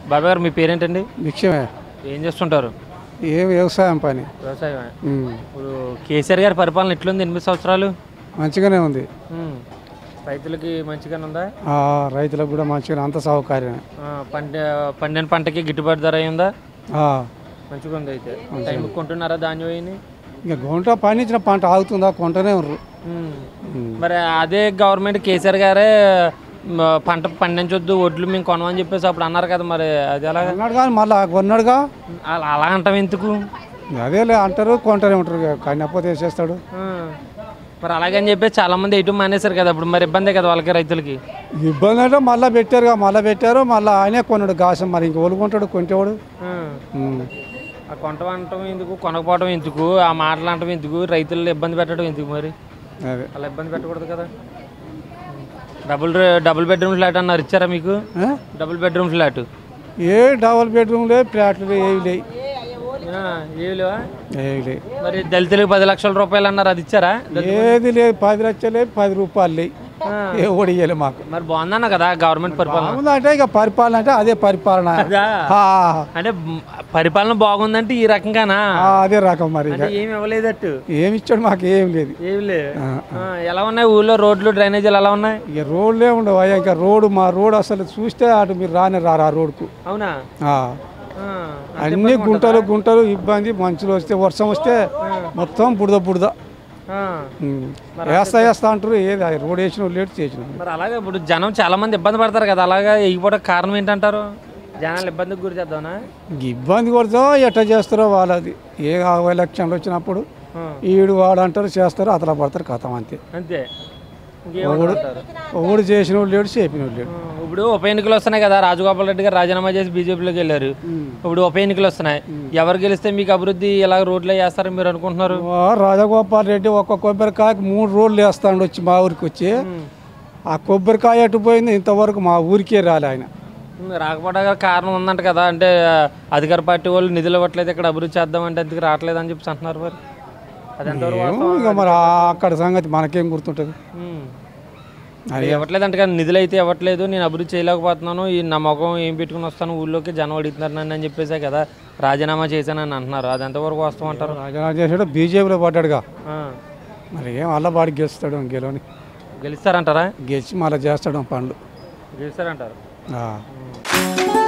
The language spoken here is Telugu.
బాబాయ్ గారు మీ పేరేంటండి నిత్యమే ఏం చేస్తుంటారు ఏ వ్యవసాయం పని వ్యవసాయం ఉమ్. ఇప్పుడు కేసీఆర్ గారి పరిపాలన ఎట్లుంది ఎనిమిది సంవత్సరాలు మంచిగానే ఉంది ఉమ్. రైతులకి మంచిగానే ఉందా ఆ, రైతులకు కూడా మంచిగానే అంత సౌకర్యమే ఆ, పంట పండిన పంటకి గిట్టుబాటు ధర అయిందా ఆ, మంచిగా ఉంది అయితే టైంకి కొంటున్నారా ధాన్యం అయ్యి ఇక గుంట పండించిన పంట ఆగుతుందా కొంటనే ఉర్రు ఉమ్. మరి అదే గవర్నమెంట్ కేసీఆర్ గారే మ, పంట పండించొద్దు ఒడ్లు మేము కొనమని చెప్పేసి అప్పుడు అన్నారు కదా మరి అది ఎలాగా అన్నాడు కానీ మళ్ళీ కొన్నాడుగా అలా అలా అంటాం ఎందుకు అదేలే అంటారు కొంటనే ఉంటారు ఇక కన్నపోతే ఏం చేస్తాడు ఆ. మరి అలాగని చెప్పేసి చాలా మంది ఇటు మానేశారు కదా అప్పుడు మరి ఇబ్బందే కదా వాళ్ళకి రైతులకి ఇబ్బంది అంటే మళ్ళీ పెట్టారుగా మళ్ళీ పెట్టారు మళ్ళీ ఆయనే కొన్నాడు గాసం మరి ఇంక ఒలుకుంటాడు కొంటేవాడు ఆ. ఉమ్. ఆ కొంట అనటం ఎందుకు కొనకపోవడం ఎందుకు ఆ మాటలు అనటం ఎందుకు రైతులు ఇబ్బంది పెట్టడం ఎందుకు మరి అదే అలా ఇబ్బంది పెట్టకూడదు కదా డబుల్ రే- డబుల్ బెడ్రూమ్ ఫ్లాట్ అన్నారు ఇచ్చారా మీకు ఆ? డబుల్ బెడ్రూమ్ ఫ్లాట్ ఏ డబల్ బెడ్రూమ్లే ఫ్లాట్లు ఏవి లేవు ఏవి లేవా ఏవి లేవు మరి దళితులకు పది లక్షల రూపాయలు అన్నారు అది ఇచ్చారా ఏది లేదు పది లక్షలే పది రూపాయలు లేవు ఆ. ఏ ఓడి ఇయ్యలే మాకు మరి బాగుందన్న కదా గవర్నమెంట్ పరిపాలన బాగుందంటే ఇక పరిపాలన అంటే అదే పరిపాలన అదా? ఆ, అంటే మ్, పరిపాలన బాగుందంటే ఈ రకంగానా ఆ, అదే రకం మరి ఇక అంటే ఏమి ఇవ్వలేదట్టు ఏమి ఇచ్చాడు మాకు ఏం లేదు ఏమి లేదు ఆ, ఆ, ఎలా ఉన్నాయి ఊళ్ళో రోడ్లు డ్రైనేజీలు ఎలా ఉన్నాయి ఇక రోడ్లే ఉండవు అయ్యా ఇంకా రోడ్డు మా రోడ్ అసలు చూస్తే అటు మీరు రాని రారు ఆ రోడ్కు అవునా ఆ, ఆ, అన్ని గుంటలు గుంటలు ఇబ్బంది మంచులు వస్తే వర్షం వస్తే మొత్తం బుడద బుడద ఆ. ఉమ్. వేస్తా వేస్తా అంటారు ఏది ఆ రోడ్ వేసిన లేట్ చేసిన మరి అలాగే ఇప్పుడు జనం చాలా మంది ఇబ్బంది పడతారు కదా అలాగా ఎగిపోవడం కారణం ఏంటంటారు జనాలు ఇబ్బందికి గురి చేద్దామనా ఇబ్బంది కొడతాం ఎట్లా చేస్తారో వాళ్ళది ఏ ఎలక్షన్లు వచ్చినప్పుడు ఆ, ఈడు వాడు అంటారు చేస్తారు అతలా పడతారు కథం అంతే అంతే ఇంకేమంటారు ఒకడు చేసిన వాళ్ళు లేడు చేపిన వాళ్ళు లేడు ఇప్పుడు ఉప ఎన్నికలు వస్తున్నాయి కదా రాజగోపాల్ రెడ్డి గారు రాజీనామా చేసి బీజేపీలోకి వెళ్ళారు ఇప్పుడు ఉప ఎన్నికలు వస్తున్నాయి ఎవరు గెలిస్తే మీకు అభివృద్ధి ఎలా రోడ్లు వేస్తారని మీరు అనుకుంటున్నారు వా రాజగోపాల్ రెడ్డి ఒక్క కొబ్బరికాయకి మూడు రోడ్లు వేస్తాడు వచ్చి మా ఊరికి వచ్చి ఆ కొబ్బరికాయ ఎటు పోయింది ఇంతవరకు మా ఊరికే రాలే ఆయన రాకపోవడానికి కారణం ఉందంట కదా అంటే అధికార పార్టీ వాళ్ళు నిధులు ఇవ్వట్లేదు ఇక్కడ అభివృద్ధి చేద్దాం అంటే ఎందుకు రావట్లేదు అని చెప్పి అంటున్నారు మరి అది ఎంతవరకు ఏమో వాస్తవం? ఇక మరి ఆ అక్కడ సంగతి మనకేం గుర్తుంటుంది ఉమ్. అది ఇవ్వట్లేదు అంటే కానీ నిధులు అయితే ఇవ్వట్లేదు నేను అభివృద్ధి చేయలేకపోతున్నాను ఈ నా ముఖం ఏం పెట్టుకుని వస్తాను ఊళ్ళోకి జనం అడుగుతున్నారు నన్ను అని చెప్పేసే కదా రాజీనామా చేశానని అంటున్నారు అది ఎంతవరకు వాస్తవం అంటారు రాజీనామా చేసాడు బీజేపీలో పడ్డాడుగా ఆ. మరి ఏం అల్లబాడి గెలుస్తాడు గెలవని గెలుస్తారంటారా గెలిచి మళ్ళీ చేస్తాడు పనులు గెలుస్తారంటారు ఆ.